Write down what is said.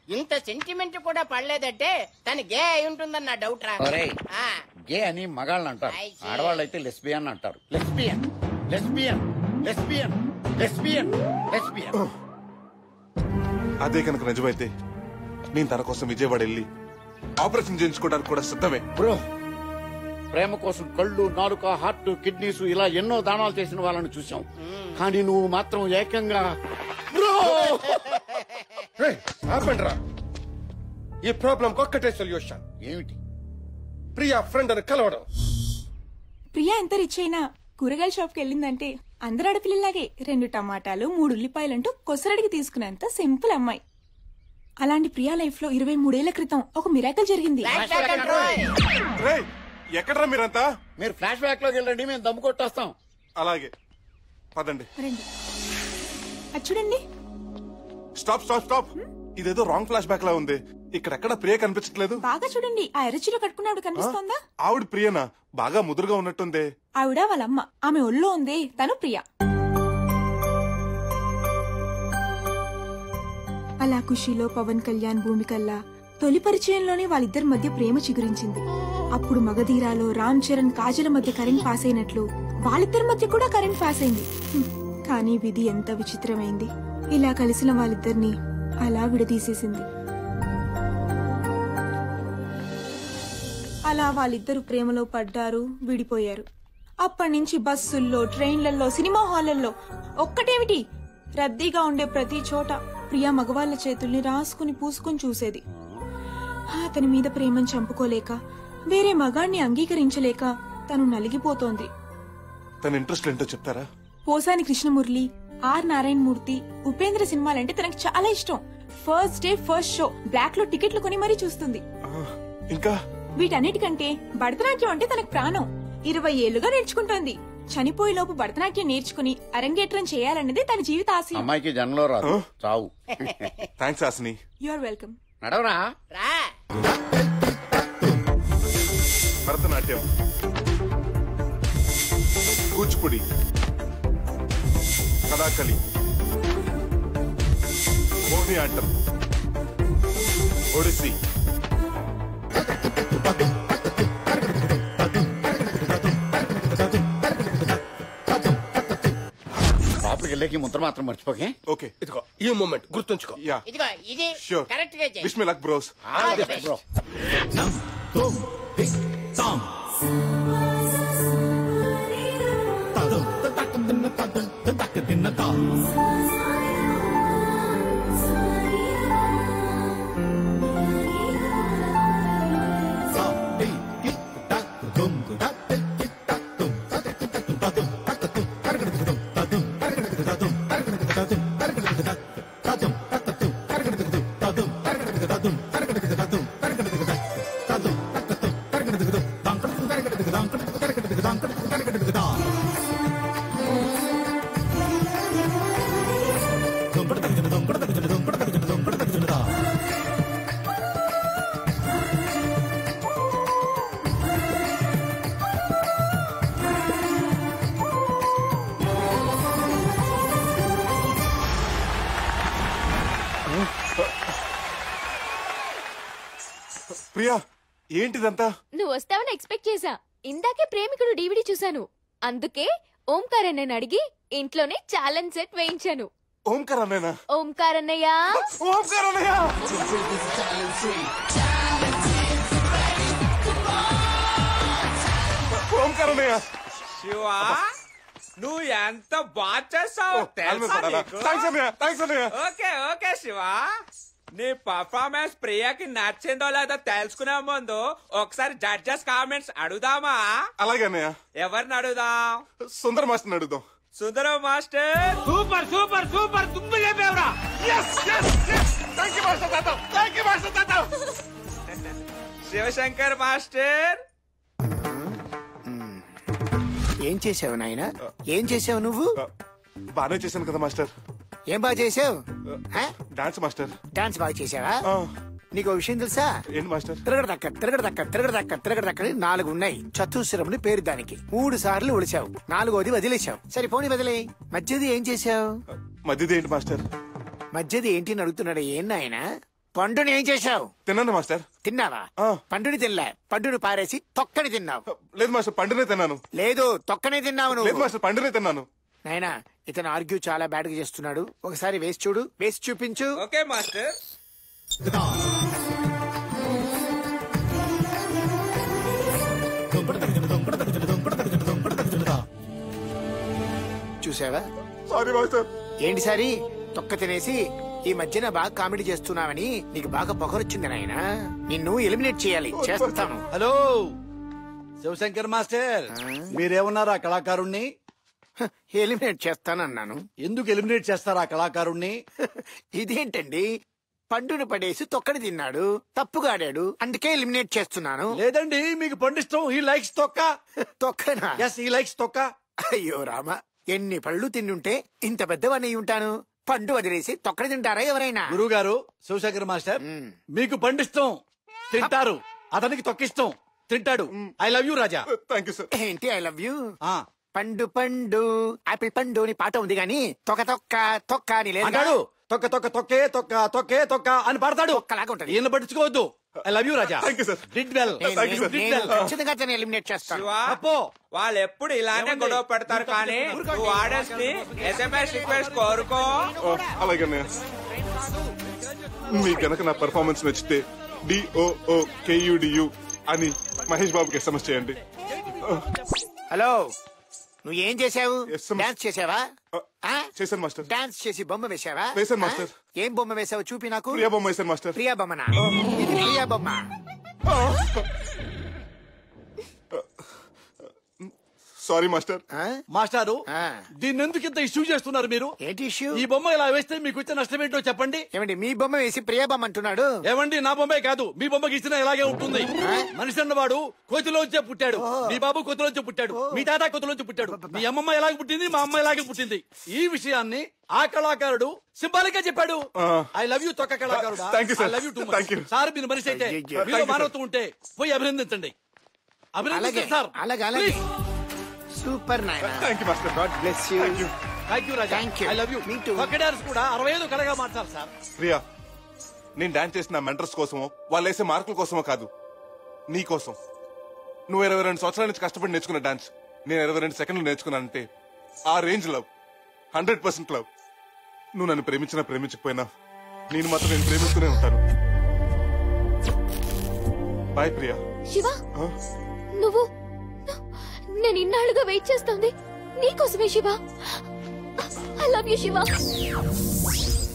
ఇంత సెంటిమెంట్ కూడా పడలేదంటే తను గే అయి ఉంటుందన్న డౌట్ రా ఒరేయ్. ఆ, గే అని మగాళ్ళని అంటారు I see. ఆడవాళ్ళైతే లెస్బియన్ అంటారు lesbian lesbian lesbian lesbian lesbian అదే కనుక నిజమైతే నేను తన కోసం విజయవాడ వెళ్ళి ఆపరేషన్ చేయించుకోవడానికి కూడా సిద్ధమే బ్రో ప్రేమ కోసం కళ్ళు నాలుక హార్ట్ కిడ్నీస్ ఇలా ఎన్నో దానాలు చేసిన వాళ్ళని చూసాం కానీ నువ్వు మాత్రం ఏకంగా బ్రో ఆపండ్రా ఈ ప్రాబ్లం ఒక్కటే సొల్యూషన్ ఏమిటి ప్రియా ఫ్రెండ్ అని కలవడం ప్రియా ఎంత రిచ్ అయినా కూరగాయల షాప్కి వెళ్ళిందంటే అందరు ఆడపిల్లలాగే రెండు టమాటాలు మూడు ఉల్లిపాయలంటూ కొసరడికి తీసుకునేంత సింపుల్ అమ్మాయి అలాంటి ప్రియా లైఫ్ లో ఇరవై మూడేళ్ల క్రితం ఒక మిరాకల్ జరిగింది ఫ్లాష్ బ్యాక్ కంట్రోల్. రేయ్ ఎక్కడ్రా మీరంతా మీరు ఫ్లాష్ బ్యాక్ లోకి వెళ్ళండి మేము దమ్ము కొట్టేస్తాం అలాగే పదండి రండి అది చూడండి స్టాప్ స్టాప్ స్టాప్ ఇదేదో రాంగ్ ఫ్లాష్ బ్యాక్ లా ఉంది ఇక్కడెక్కడ ప్రియ కనిపించట్లేదు బాగా చూడండి ఆ ఎర్రచీర కట్టుకున్నాడు కనిపిస్తోందా ఆవిడ ప్రియనా బాగా ముదురుగా ఉన్నట్టుంది ఆవిడ వాళ్ళ అమ్మ ఆమె ఒళ్ళో ఉంది తను ప్రియ అలా ఖుషీలో పవన్ కళ్యాణ్ భూమికల్లా తొలి పరిచయంలోనే వాళ్ళిద్దరి మధ్య ప్రేమ చిగురించింది అప్పుడు మగధీరాలో రామ్ చరణ్ కాజల మధ్య కరెంట్ పాస్ అయినట్లు వాళ్ళిద్దరి మధ్య కూడా కరెంట్ పాస్ అయింది హ్మ్. కానీ విధి ఎంత విచిత్రమైంది ఇలా కలిసిన వాళ్ళిద్దరిని అలా విడదీసేసింది అలా వాళ్ళిద్దరు ప్రేమలో పడ్డారు విడిపోయారు అప్పటి నుంచి బస్సుల్లో ట్రైన్లలో సినిమా హాళ్లలో ఒక్కటేమిటి రద్దీగా ఉండే ప్రతి చోట ప్రియా మగవాళ్ల చేతుల్ని రాసుకుని పూసుకుని చూసేది అతని మీద ప్రేమను చంపుకోలేక వేరే మగాణ్ణి అంగీకరించలేక తను నలిగిపోతోంది తన ఇంట్రెస్ట్ ఏంటో చెప్తారా పోసాని కృష్ణమురళి ఆర్ నారాయణ మూర్తి ఉపేంద్ర సినిమాలంటే తనకు చాలా ఇష్టం first day first show black లో టికెట్లు కొని మరీ చూస్తుంది ఆ, ఇంకా వీటన్నిటికంటే భరతనాట్యం అంటే తనకు ప్రాణం ఇరవై ఏళ్లుగా నేర్చుకుంటోంది చనిపోయేలోపు భరతనాట్యం నేర్చుకుని అరంగేట్రం చేయాలన్నదే తన జీవిత ఆశయం అమ్మాయికి జన్మలో రాదు చావు thanks Hasini you are welcome నడవరా రా భరతనాట్యం కూచిపూడి కథాకళి మోహిని ఆటం ఒడిస్సీ లోపలికి వెళ్ళేకి ముద్ర మాత్రం మర్చిపోకే ఓకే ఇదిగో ఈ మూమెంట్ గుర్తుంచుకో యా ఇదిగో ఇది షూర్ కరెక్ట్ గా చెయ్యి wish me luck bros All the best. Bro Priya ఏంటిదంతా నువ్వు వస్తావని ఎక్స్పెక్ట్ చేశా ఇందాకే ప్రేమికుడు డీవీడీ చూశాను అందుకే ఓంకార్ అన్నని అడిగి ఇంట్లోనే ఛాలెంజ్ సెట్ వేయించాను ఓంకార్ అన్నయ్యనా ఓంకార్ అన్నయ్య ఓంకార్ అన్నయ్య ఓంకార్ అన్నయ్య శివా నువ్వు ఎంత బాగా చేసావు తెలుసా నీకు? థ్యాంక్స్ అన్నయ్య థ్యాంక్స్ అన్నయ్య ఓకే ఓకే శివా నీ పర్ఫార్మెన్స్ ప్రియాకి నచ్చిందో లేదో తెలుసుకునే ముందు ఒకసారి జడ్జెస్ కామెంట్స్ అడుగుదామా అలాగే అన్నయ్య ఎవరిని అడుగుదాం సుందర మాస్టర్ అడుగుదాం Sundaram master super super super తుమ్మి లేపేవరా థ్యాంక్ యూ మాస్టర్ తాత థ్యాంక్ యూ మాస్టర్ తాత శివశంకర్ మాస్టర్ ఏం చేసావు నాయన ఏం చేసావు నువ్వు బాగానే చేశాను కదా మాస్టర్ ఏం బాగా చేసావు డాన్స్ మాస్టర్ డాన్స్ బాగా చేసావా ఆ, నీకు ఒక విషయం తెలుసా ఏంటి మాస్టర్ తిరగడ దక్క తిరగడ దక్క తిరగడ దక్క తిరగడ దక్క నాలుగు ఉన్నాయి చతుశ్రముని పేరు దానికి మూడు సార్లు ఉడిచావు నాలుగోది వదిలేశావు సరే పోనీ వదిలే మధ్యది ఏం చేసావు మధ్యది ఏంటి మాస్టర్ మధ్యది ఏంటి అని అడుగుతున్నాడు ఏం నాయన పండుని ఏం చేశావు తిన్నాను మాస్టర్ తిన్నావా ఆ. పండుని తినలే పండుని పారేసి తొక్కని తిన్నావు లేదు మాస్టర్ పండునే తిన్నాను లేదు తొక్కనే తిన్నావు లేదు నువ్వు మాస్టర్ పండునే తిన్నాను నాయనా ఇతను ఆర్గ్యూ చాలా బ్యాడ్ గా చేస్తున్నాడు ఒకసారి వేసి చూడు వేసి చూపించు ఓకే మాస్టర్ చూసావా సారీ మాస్టర్ ఏంటి సారి తొక్క తినేసి ఈ మధ్యన బాగా కామెడీ చేస్తున్నావని నీకు బాగా పొగరొచ్చింది నాయన నిన్ను ఎలిమినేట్ చేయాలి చేస్తాను హలో శివశంకర్ మాస్టర్ మీరేమన్నారు ఆ కళాకారుణ్ణి హ, ఎలిమినేట్ చేస్తానన్నాను ఎందుకు ఎలిమినేట్ చేస్తారు ఆ కళాకారుణ్ణి ఇదేంటండి పండును పడేసి తొక్కని తిన్నాడు తప్పుగా ఆడాడు అందుకే ఎలిమినేట్ చేస్తున్నాను లేదండి మీకు పండిస్తాం ఈ లైక్స్ తొక్క తొక్కనా ఎస్ ఈ లైక్స్ తొక్క అయ్యో రామ ఎన్ని పళ్ళు తిండుంటే ఇంత పెద్దవాణ్ణి ఉంటాను పండు వదిలేసి తొక్కని తింటారా ఎవరైనా గురువు గారు శివశంకర్ మాస్టర్ మ్మ్. మీకు పండిస్తాం తింటారు అతనికి తొక్కిస్తాం తింటాడు I love you Raja thank you sir ఏంటి ఐ లవ్ యూ ఆ, పండు పండు ఆపిల్ పండు అని పాట ఉంది గాని తొక్క తొక్క తొక్క అని లేదు అంటాడు తొక్క తొక్క తొక్కే తొక్క తొక్కే తొక్క అని పాడతాడు తొక్కలాగా ఉంటది. ఈయన పట్టించుకోవద్దు I love you Raja Thank you, sir. Did well నేను- Thank you, sir. నేను ఖచ్చితంగా అతన్ని ఎలిమినేట్ చేస్తాను శివా అప్పో వాళ్ళు ఎప్పుడు ఇలానే ఏమండి? గొడవ పెడతారు కానీ నువ్వు ఆడేసి ఎస్ఎంఎస్ రిక్వెస్ట్ కోరుకో ఓ, అలాగే అన్నయ్య మీకు గనక నా పెర్ఫార్మెన్స్ నచ్చితే డిఓఓ కేయుడియు అని మహేష్ బాబుకి ఎస్ఎంఎస్ చేయండి హలో నువ్వు ఏం చేసావు Yes, sir. డాన్స్ చేసావా ఆ, చేశాను మాస్టర్ డాన్స్ చేసి బొమ్మ వేసావా వేశాను, ఆ? మాస్టర్. ఏం బొమ్మ వేసావు చూపి నాకు ప్రియా బొమ్మ వేశాను మాస్టర్ ప్రియా బొమ్మనా ఇది ప్రియా బొమ్మ సారీ మాస్టర్ ఆ? మాస్టారు ఆ. దీన్ని ఎందుకు ఇంత ఇష్యూ చేస్తున్నారు మీరు ఏంటి ఇష్యూ ఈ బొమ్మ ఇలా వేస్తే మీకు వచ్చే నష్టం ఏంటో చెప్పండి ఏమండి మీ బొమ్మ వేసి ప్రియా బొమ్మ అంటున్నాడు ఏమండి నా బొమ్మే కాదు మీ బొమ్మ గీసినా ఇలాగే ఉంటుంది మనిషి అన్నవాడు కోతిలోంచే పుట్టాడు మీ బాబు కోతిలోంచి పుట్టాడు మీ తాత కోతిలోంచి పుట్టాడు మీ అమ్మమ్మ ఎలాగ పుట్టింది మా అమ్మ ఎలాగే పుట్టింది ఈ విషయాన్ని ఆ కళాకారుడు సింబాలిక్ గా చెప్పాడు ఐ లవ్ యూ తొక్క కళాకారుడు Thank you, sir. I love you too Thank you. Sir మీరు మనిషి అయితే అయ్యయ్యో. మీలో Thank you, మానవత్వం ఉంటే పోయి అభినందించండి అలాగే అభినందించండి సార్ అలాగే అలాగే సూపర్ నాయన thank you master God bless you thank you Raja Thank you. I love you Me too. ఒక్క డాన్స్ కూడా అరవై ఐదు కళగా మార్చాలి సార్ ప్రియా నేను డాన్స్ చేసిన మెంటర్స్ కోసమో వాళ్ళు వేసే మార్కుల కోసమో కాదు నీ కోసం నువ్వు ఇరవై రెండు సంవత్సరాల నుంచి కష్టపడి నేర్చుకున్న డాన్స్ నేను ఇరవై రెండు సెకండ్లు నేర్చుకున్నానంటే ఆ range love hundred percent love నువ్వు నన్ను ప్రేమించినా ప్రేమించకపోయినా నేను మాత్రం నేను ప్రేమిస్తూనే ఉంటాను బాయ్ ప్రియా శివ ఆ? నువ్వు నేను ఇన్నాళ్ళుగా వెయిట్ చేస్తోంది నీకోసమే Shiva I love you Shiva